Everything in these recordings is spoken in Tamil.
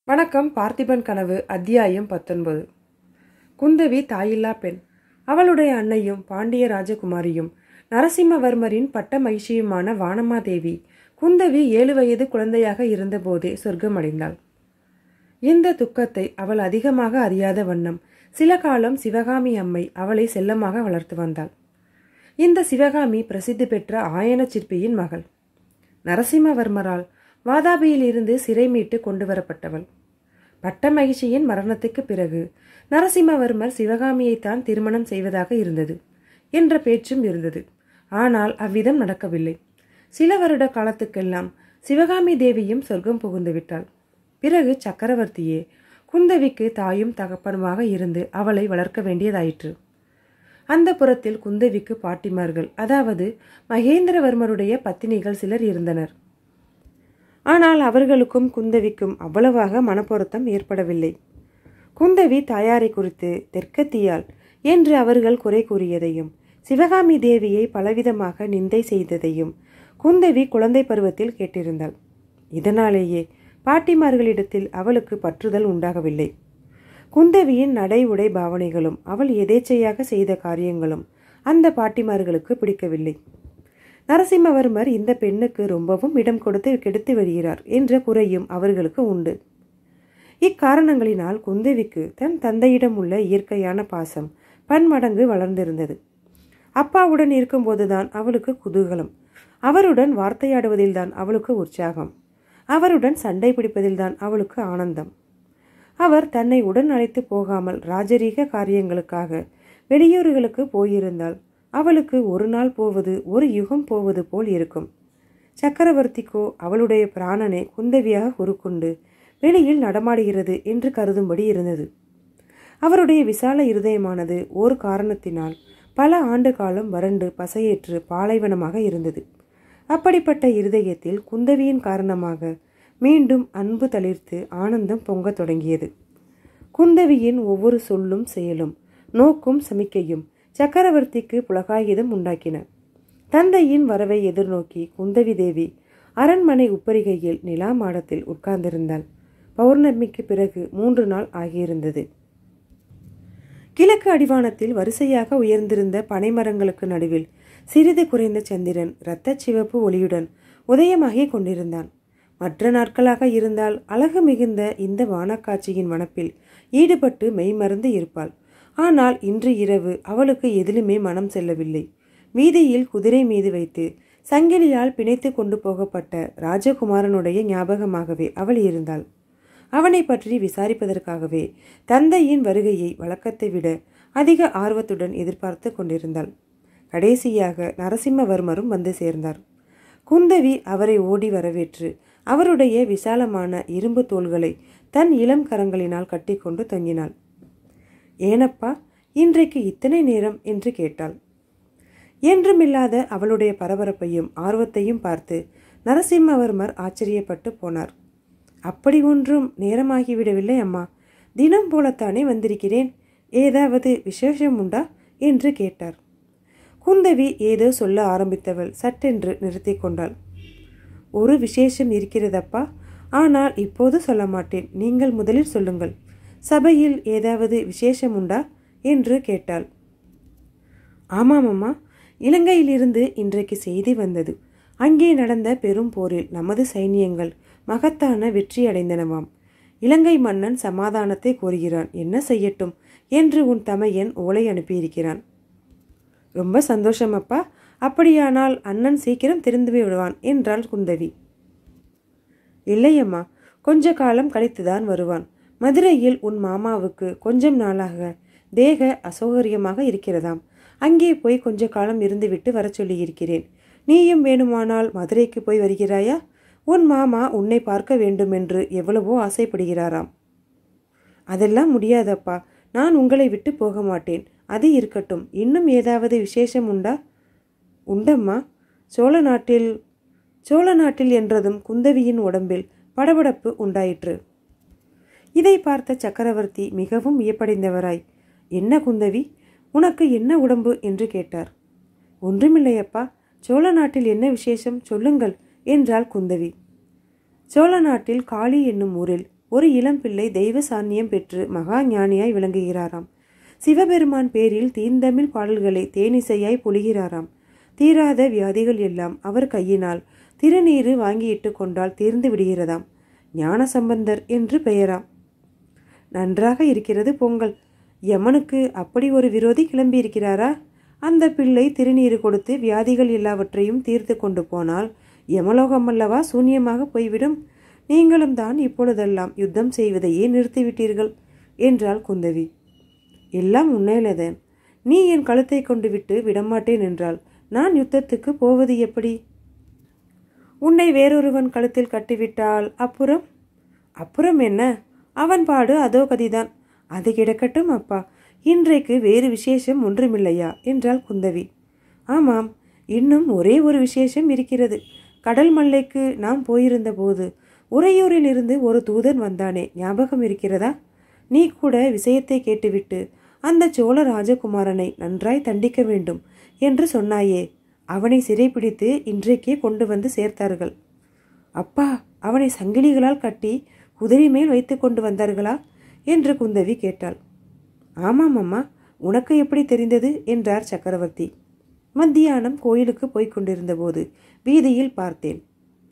வணக்கம் பார்த்திபன் கனவு அத்தியாயம் பத்தொன்பது குந்தவி தாயில்லா பெண் அவளுடைய அன்னையும் பாண்டிய ராஜகுமாரியும் நரசிம்மவர்மரின் பட்ட மகிழ்ச்சியுமான வானமாதேவி குந்தவி ஏழு வயது குழந்தையாக இருந்தபோதே சொர்க்கமடைந்தாள் இந்த துக்கத்தை அவள் அதிகமாக அறியாத வண்ணம் சில காலம் சிவகாமி அம்மை அவளை செல்லமாக வளர்த்து வந்தாள் இந்த சிவகாமி பிரசித்தி பெற்ற ஆயன சிற்பியின் மகள் நரசிம்மவர்மரால் வாதாபியிலிருந்து சிறை மீட்டு கொண்டு வரப்பட்டவள் பட்ட மகிழ்ச்சியின் மரணத்துக்கு பிறகு நரசிம்மவர்மர் சிவகாமியைத்தான் திருமணம் செய்வதாக இருந்தது என்ற பேச்சும் இருந்தது ஆனால் அவ்விதம் நடக்கவில்லை சில வருட காலத்துக்கெல்லாம் சிவகாமி தேவியும் சொர்க்கம் புகுந்து விட்டாள் பிறகு சக்கரவர்த்தியே குந்தவிக்கு தாயும் தகப்பனுமாக இருந்து அவளை வளர்க்க வேண்டியதாயிற்று அந்த புறத்தில் குந்தவிக்கு பாட்டிமார்கள் அதாவது மகேந்திரவர்மருடைய பத்தினிகள் சிலர் இருந்தனர் ஆனால் அவர்களுக்கும் குந்தவிக்கும் அவ்வளவாக மனப்பொருத்தம் ஏற்படவில்லை குந்தவி தாயாரை குறித்து தெற்கத்தியால் என்று அவர்கள் குறை கூறியதையும் சிவகாமி தேவியை பலவிதமாக நிந்தை செய்ததையும் குந்தவி குழந்தை பருவத்தில் கேட்டிருந்தாள் இதனாலேயே பாட்டிமார்களிடத்தில் அவளுக்கு பற்றுதல் உண்டாகவில்லை குந்தவியின் நடை உடை பாவனைகளும் அவள் எதேச்சையாக செய்த காரியங்களும் அந்த பாட்டிமார்களுக்கு பிடிக்கவில்லை நரசிம்மவர்மர் இந்த பெண்ணுக்கு ரொம்பவும் இடம் கொடுத்து கெடுத்து வருகிறார் என்ற குறையும் அவர்களுக்கு உண்டு இக்காரணங்களினால் குந்தவிக்கு தன் தந்தையிடம் உள்ள இயற்கையான பாசம் பன்மடங்கு வளர்ந்திருந்தது அப்பாவுடன் இருக்கும்போதுதான் அவளுக்கு குதூகலம் அவருடன் வார்த்தையாடுவதில்தான் அவளுக்கு உற்சாகம் அவருடன் சண்டை பிடிப்பதில்தான் அவளுக்கு ஆனந்தம் அவர் தன்னை உடன் அழைத்து போகாமல் ராஜரீக காரியங்களுக்காக வெளியூர்களுக்கு போயிருந்தால் அவளுக்கு ஒரு நாள் போவது ஒரு யுகம் போவது போல் இருக்கும் சக்கரவர்த்திக்கோ அவளுடைய பிராணனை குந்தவியாக உருக்கொண்டு வெளியில் நடமாடுகிறது என்று கருதும்படி இருந்தது அவருடைய விசால இருதயமானது ஒரு காரணத்தினால் பல ஆண்டு காலம் வறண்டு பசையேற்று பாலைவனமாக இருந்தது அப்படிப்பட்ட இருதயத்தில் குந்தவியின் காரணமாக மீண்டும் அன்பு தளிர்த்து ஆனந்தம் பொங்கத் தொடங்கியது குந்தவியின் ஒவ்வொரு சொல்லும் செயலும் நோக்கும் சமிக்கையும் சக்கரவர்த்திக்கு புலகாயுதம் உண்டாக்கின தந்தையின் வரவை எதிர்நோக்கி குந்தவி தேவி அரண்மனை உப்பரிகையில் நிலா மாடத்தில் உட்கார்ந்திருந்தாள் பௌர்ணமிக்கு பிறகு மூன்று நாள் ஆகியிருந்தது கிழக்கு அடிவானத்தில் வரிசையாக உயர்ந்திருந்த பனைமரங்களுக்கு நடுவில் சிறிது குறைந்த சந்திரன் இரத்த சிவப்பு ஒளியுடன் உதயமாகிக் கொண்டிருந்தான் மற்ற நாட்களாக இருந்தால் அழகு மிகுந்த இந்த வானக்காட்சியின் மனப்பில் ஈடுபட்டு மெய்மறந்து இருப்பாள் ஆனால் இன்று இரவு அவளுக்கு எதிலுமே மனம் செல்லவில்லை வீதியில் குதிரை மீது வைத்து சங்கிலியால் பிணைத்து கொண்டு போகப்பட்ட ராஜகுமாரனுடைய ஞாபகமாகவே அவள் இருந்தாள் அவனை பற்றி விசாரிப்பதற்காகவே தந்தையின் வருகையை வழக்கத்தை விட அதிக ஆர்வத்துடன் எதிர்பார்த்து கொண்டிருந்தாள் கடைசியாக நரசிம்மவர்மரும் வந்து சேர்ந்தார் குந்தவி அவரை ஓடி வரவேற்று அவருடைய விசாலமான இரும்பு தோள்களை தன் இளம் கரங்களினால் கட்டிக்கொண்டு தொங்கினாள் ஏனப்பா இன்றைக்கு இத்தனை நேரம் என்று கேட்டாள் என்றுமில்லாத அவளுடைய பரபரப்பையும் ஆர்வத்தையும் பார்த்து நரசிம்மவர்மர் ஆச்சரியப்பட்டு போனார் அப்படி ஒன்றும் நேரமாகிவிடவில்லை அம்மா தினம் போலத்தானே வந்திருக்கிறேன் ஏதாவது விசேஷம் உண்டா என்று கேட்டார் குந்தவி ஏதோ சொல்ல ஆரம்பித்தவள் சட்டென்று நிறுத்தி கொண்டாள் ஒரு விசேஷம் இருக்கிறதப்பா ஆனால் இப்போது சொல்ல மாட்டேன் நீங்கள் முதலில் சொல்லுங்கள் சபையில் ஏதாவது விசேஷம் உண்டா என்று கேட்டாள் ஆமாம் அம்மா இலங்கையிலிருந்து இன்றைக்கு செய்தி வந்தது அங்கே நடந்த பெரும் போரில் நமது சைனியங்கள் மகத்தான வெற்றி அடைந்தனவாம் இலங்கை மன்னன் சமாதானத்தை கோருகிறான் என்ன செய்யட்டும் என்று உன் தமையன் ஓலை அனுப்பியிருக்கிறான் ரொம்ப சந்தோஷம் அப்பா அப்படியானால் அண்ணன் சீக்கிரம் திருந்து விடுவான் என்றாள் குந்தவி இல்லையம்மா கொஞ்ச காலம் கழித்துதான் வருவான் மதுரையில் உன் மாமாவுக்கு கொஞ்சம் நாளாக தேக அசௌகரியமாக இருக்கிறதாம் அங்கே போய் கொஞ்ச காலம் இருந்துவிட்டு வர சொல்லியிருக்கிறேன் நீயும் வேணுமானால் மதுரைக்கு போய் வருகிறாயா உன் மாமா உன்னை பார்க்க வேண்டுமென்று எவ்வளவோ ஆசைப்படுகிறாராம் அதெல்லாம் முடியாதப்பா நான் உங்களை விட்டு போக மாட்டேன் அது இருக்கட்டும் இன்னும் ஏதாவது விசேஷம் உண்டா உண்டம்மா சோழ நாட்டில் சோழ நாட்டில் என்றதும் குந்தவியின் உடம்பில் படபடப்பு உண்டாயிற்று இதை பார்த்த சக்கரவர்த்தி மிகவும் வியப்படைந்தவராய் என்ன குந்தவி உனக்கு என்ன உடம்பு என்று கேட்டார் ஒன்றுமில்லையப்பா சோழ நாட்டில் என்ன விசேஷம் சொல்லுங்கள் என்றாள் குந்தவி சோழ நாட்டில் காளி என்னும் ஊரில் ஒரு இளம் பிள்ளை தெய்வ சாநியம் பெற்று மகா ஞானியாய் விளங்குகிறாராம் சிவபெருமான் பேரில் தீந்தமிழ் பாடல்களை தேனிசையாய் பொழிகிறாராம் தீராத வியாதிகள் எல்லாம் அவர் கையினால் திருநீரு வாங்கியிட்டு கொண்டால் தீர்ந்து விடுகிறதாம் ஞான சம்பந்தர் என்று பெயராம் நன்றாக இருக்கிறது பொங்கல் யமனுக்கு அப்படி ஒரு விரோதி கிளம்பி இருக்கிறாரா அந்த பிள்ளை திருநீறு கொடுத்து வியாதிகள் எல்லாவற்றையும் தீர்த்து கொண்டு போனால் யமலோகம் அல்லவா சூன்யமாக போய்விடும் நீங்களும் தான் இப்பொழுதெல்லாம் யுத்தம் செய்வதையே நிறுத்திவிட்டீர்கள் என்றாள் குந்தவி எல்லாம் உண்மையிலதேன் நீ என் கழுத்தை கொண்டு விட்டு விடமாட்டேன் என்றால் நான் யுத்தத்துக்கு போவது எப்படி உன்னை வேறொருவன் கழுத்தில் கட்டிவிட்டால் அப்புறம் அப்புறம் என்ன அவன் பாடு அதோ கதிதான் அது கிடக்கட்டும் அப்பா இன்றைக்கு வேறு விசேஷம் ஒன்றுமில்லையா என்றாள் குந்தவி ஆமாம் இன்னும் ஒரே ஒரு விசேஷம் இருக்கிறது கடல் மல்லைக்கு நாம் போயிருந்த போது உறையூரில் இருந்து ஒரு தூதன் வந்தானே ஞாபகம் இருக்கிறதா நீ கூட விஷயத்தை கேட்டுவிட்டு அந்த சோழ ராஜகுமாரனை நன்றாய் தண்டிக்க வேண்டும் என்று சொன்னாயே அவனை சிறைப்பிடித்து இன்றைக்கே கொண்டு வந்து சேர்த்தார்கள் அப்பா அவனை சங்கிலிகளால் கட்டி குதிரை மேல் வைத்து கொண்டு வந்தார்களா என்று குந்தவி கேட்டாள் ஆமாம் அம்மா உனக்கு எப்படி தெரிந்தது என்றார் சக்கரவர்த்தி மத்தியானம் கோயிலுக்கு போய்க் கொண்டிருந்தபோது வீதியில் பார்த்தேன்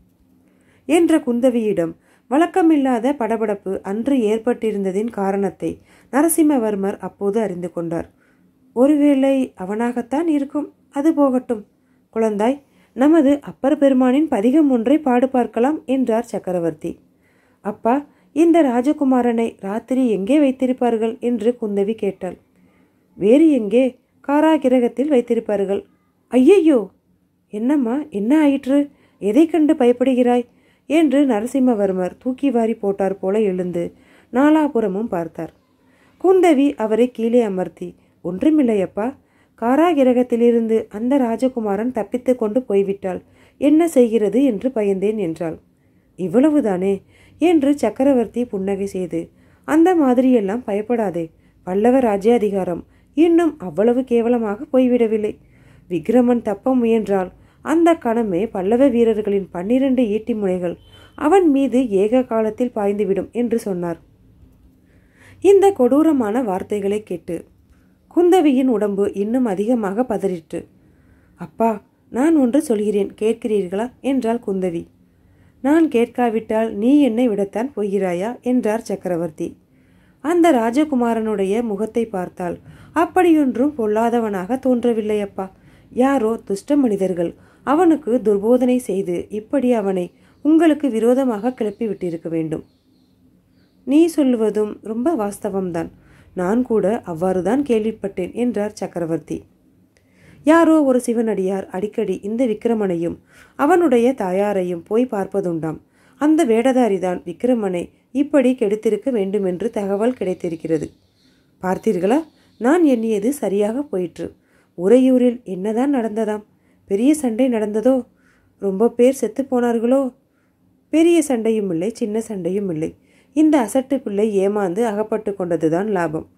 என்ற குந்தவியிடம் வழக்கமில்லாத படபடப்பு அன்று ஏற்பட்டிருந்ததின் காரணத்தை நரசிம்மவர்மர் அப்போது அறிந்து கொண்டார் ஒருவேளை அவனாகத்தான் இருக்கும் அது போகட்டும் குழந்தாய் நமது அப்பர் பெருமானின் பதிகம் ஒன்றை பாடு பார்க்கலாம் என்றார் சக்கரவர்த்தி அப்பா இந்த ராஜகுமாரனை ராத்திரி எங்கே வைத்திருப்பார்கள் என்று குந்தவி கேட்டாள் வேறு எங்கே காராகிரகத்தில் வைத்திருப்பார்கள் ஐயையோ என்னம்மா என்ன ஆயிற்று எதை கண்டு பயப்படுகிறாய் என்று நரசிம்மவர்மர் தூக்கி வாரி போட்டார் போல எழுந்து நாலாபுரமும் பார்த்தார் குந்தவி அவரை கீழே அமர்த்தி ஒன்றுமில்லையப்பா காராகிரகத்திலிருந்து அந்த ராஜகுமாரன் தப்பித்து கொண்டு போய்விட்டாள் என்ன செய்கிறது என்று பயந்தேன் என்றாள் இவ்வளவுதானே என்று சக்கரவர்த்தி புன்னகை செய்து அந்த மாதிரியெல்லாம் பயப்படாதே பல்லவ ராஜ்யாதிகாரம் இன்னும் அவ்வளவு கேவலமாக போய்விடவில்லை விக்ரமன் தப்ப முயன்றால் அந்த கணமே பல்லவ வீரர்களின் பன்னிரண்டு ஈட்டி முனைகள் அவன் மீது ஏக காலத்தில் பாய்ந்துவிடும் என்று சொன்னார் இந்த கொடூரமான வார்த்தைகளை கேட்டு குந்தவியின் உடம்பு இன்னும் அதிகமாக பதறிற்று அப்பா நான் ஒன்று சொல்கிறேன் கேட்கிறீர்களா என்றாள் குந்தவி நான் கேட்காவிட்டால் நீ என்னை விடத்தான் போகிறாயா என்றார் சக்கரவர்த்தி அந்த ராஜகுமாரனுடைய முகத்தை பார்த்தால் அப்படியொன்றும் பொல்லாதவனாக தோன்றவில்லையப்பா யாரோ துஷ்ட மனிதர்கள் அவனுக்கு துர்போதனை செய்து இப்படி அவனை உங்களுக்கு விரோதமாக கிளப்பி விட்டிருக்க வேண்டும் நீ சொல்லுவதும் ரொம்ப வாஸ்தவம்தான் நான் கூட அவ்வாறுதான் கேள்விப்பட்டேன் என்றார் சக்கரவர்த்தி யாரோ ஒரு சிவனடியார் அடிக்கடி இந்த விக்கிரமனையும் அவனுடைய தாயாரையும் போய் பார்ப்பதுண்டாம் அந்த வேடதாரிதான் விக்கிரமனை இப்படி கெடுத்திருக்க வேண்டுமென்று தகவல் கிடைத்திருக்கிறது பார்த்தீர்களா நான் எண்ணியது சரியாக போயிற்று உறையூரில் என்னதான் நடந்ததாம் பெரிய சண்டை நடந்ததோ ரொம்ப பேர் செத்து போனார்களோ பெரிய சண்டையும் இல்லை சின்ன சண்டையும் இல்லை இந்த அசட்டு பிள்ளை ஏமாந்து அகப்பட்டு கொண்டதுதான் லாபம்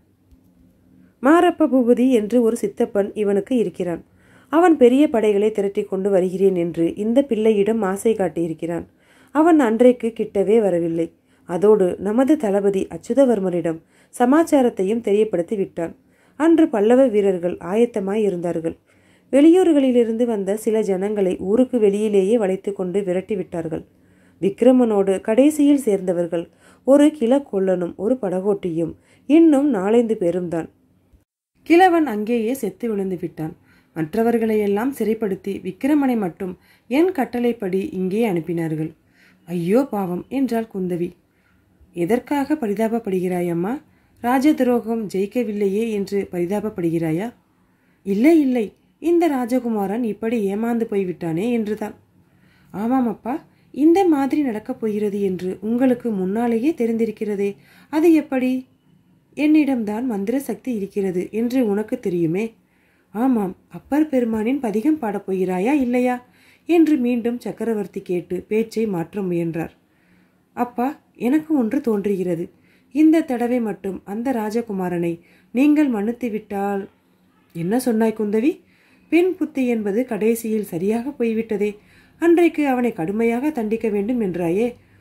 மாரப்ப பூபதி என்று ஒரு சித்தப்பன் இவனுக்கு இருக்கிறான் அவன் பெரிய படைகளை திரட்டி கொண்டு வருகிறேன் என்று இந்த பிள்ளையிடம் ஆசை காட்டியிருக்கிறான் அவன் அன்றைக்கு கிட்டவே வரவில்லை அதோடு நமது தளபதி அச்சுதவர்மரிடம் சமாச்சாரத்தையும் தெரியப்படுத்தி விட்டான் அன்று பல்லவ வீரர்கள் ஆயத்தமாய் இருந்தார்கள் வெளியூர்களிலிருந்து வந்த சில ஜனங்களை ஊருக்கு வெளியிலேயே வளைத்து கொண்டு விரட்டி விட்டார்கள் விக்ரமனோடு கடைசியில் சேர்ந்தவர்கள் ஒரு கிழக்கொள்ளனும் ஒரு படகோட்டியும் இன்னும் நாலைந்து பேரும் தான் கிழவன் அங்கேயே செத்து விழுந்து விட்டான் மற்றவர்களையெல்லாம் சிறைப்படுத்தி விக்கிரமனை மட்டும் என் கட்டளைப்படி இங்கே அனுப்பினார்கள் ஐயோ பாவம் என்றாள் குந்தவி எதற்காக பரிதாபப்படுகிறாய் அம்மா ராஜ துரோகம் ஜெயிக்கவில்லையே என்று பரிதாபப்படுகிறாயா இல்லை இல்லை இந்த ராஜகுமாரன் இப்படி ஏமாந்து போய்விட்டானே என்றுதான் ஆமாம் அப்பா இந்த மாதிரி நடக்கப் போகிறது என்று உங்களுக்கு முன்னாலேயே தெரிந்திருக்கிறதே அது எப்படி என்னிடம்தான் மந்திர சக்தி இருக்கிறது என்று உனக்கு தெரியுமே ஆமாம் அப்பர் பெருமானின் பதிகம் பாடப் போகிறாயா இல்லையா என்று மீண்டும் சக்கரவர்த்தி கேட்டு பேச்சை மாற்ற முயன்றார் அப்பா எனக்கு ஒன்று தோன்றுகிறது இந்த தடவை மட்டும் அந்த ராஜகுமாரனை நீங்கள் மன்னித்து விட்டால் என்ன சொன்னாய் குந்தவி பெண் புத்தி என்பது கடைசியில் சரியாக போய்விட்டதே அன்றைக்கு அவனை கடுமையாக தண்டிக்க வேண்டும் என்றாயே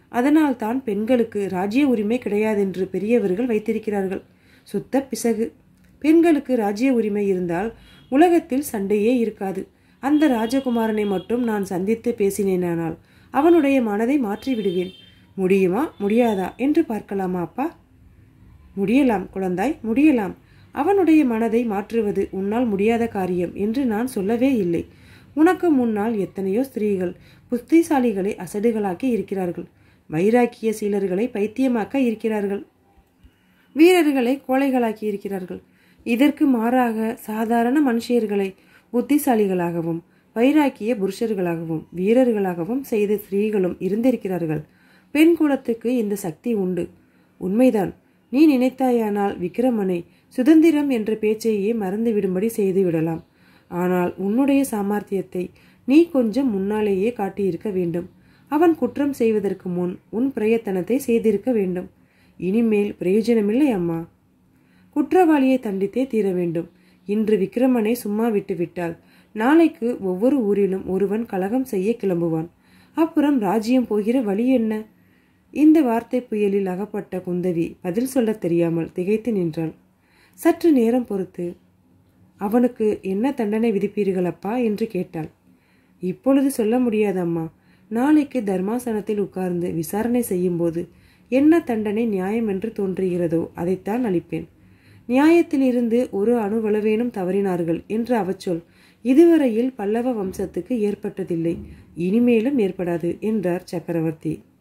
அதனால் தான் பெண்களுக்கு ராஜ்ய உரிமை கிடையாதென்று பெரியவர்கள் வைத்திருக்கிறார்கள் சுத்த பிசகு பெண்களுக்கு ராஜ்ய உரிமை இருந்தால் உலகத்தில் சண்டையே இருக்காது அந்த ராஜகுமாரனை மட்டும் நான் சந்தித்து பேசினேனானால் அவனுடைய மனதை மாற்றி விடுவேன் முடியுமா முடியாதா என்று பார்க்கலாமா அப்பா முடியலாம் குழந்தாய் முடியலாம் அவனுடைய மனதை மாற்றுவது உன்னால் முடியாத காரியம் என்று நான் சொல்லவே இல்லை உனக்கு முன்னால் எத்தனையோ ஸ்திரீகள் புத்திசாலிகளை அசடுகளாக்கி இருக்கிறார்கள் வைராக்கிய சீலர்களை பைத்தியமாக்க இருக்கிறார்கள் வீரர்களை கோழைகளாக்கி இருக்கிறார்கள் இதற்கு மாறாக சாதாரண மனுஷியர்களை புத்திசாலிகளாகவும் வைராக்கிய புருஷர்களாகவும் வீரர்களாகவும் செய்த ஸ்திரீகளும் இருந்திருக்கிறார்கள் பெண் குலத்துக்கு இந்த சக்தி உண்டு உண்மைதான் நீ நினைத்தாயானால் விக்கிரமனை சுதந்திரம் என்ற பேச்சையே மறந்துவிடும்படி செய்து விடலாம் ஆனால் உன்னுடைய சாமர்த்தியத்தை நீ கொஞ்சம் முன்னாலேயே காட்டியிருக்க வேண்டும் அவன் குற்றம் செய்வதற்கு முன் உன் பிரயத்தனத்தை செய்திருக்க வேண்டும் இனிமேல் பிரயோஜனமில்லை அம்மா குற்றவாளியை தண்டித்தே தீர வேண்டும் இன்று விக்கிரமனை சும்மா விட்டுவிட்டால் நாளைக்கு ஒவ்வொரு ஊரிலும் ஒருவன் கலகம் செய்ய கிளம்புவான் அப்புறம் ராஜ்யம் போகிற வழி என்ன இந்த வார்த்தை புயலில் அகப்பட்ட குந்தவி பதில் சொல்லத் தெரியாமல் திகைத்து நின்றாள் சற்று நேரம் பொறுத்து அவனுக்கு என்ன தண்டனை விதிப்பீர்கள் அப்பா என்று கேட்டாள் இப்பொழுது சொல்ல முடியாதம்மா நாளைக்கு தர்மாசனத்தில் உட்கார்ந்து விசாரணை செய்யும்போது என்ன தண்டனை நியாயம் என்று தோன்றுகிறதோ அதைத்தான் அளிப்பேன் நியாயத்திலிருந்து ஒரு அணுவளவேனும் தவறினார்கள் என்று அவச்சொல் இதுவரையில் பல்லவ வம்சத்துக்கு ஏற்பட்டதில்லை இனிமேலும் ஏற்படாது என்றார் சக்கரவர்த்தி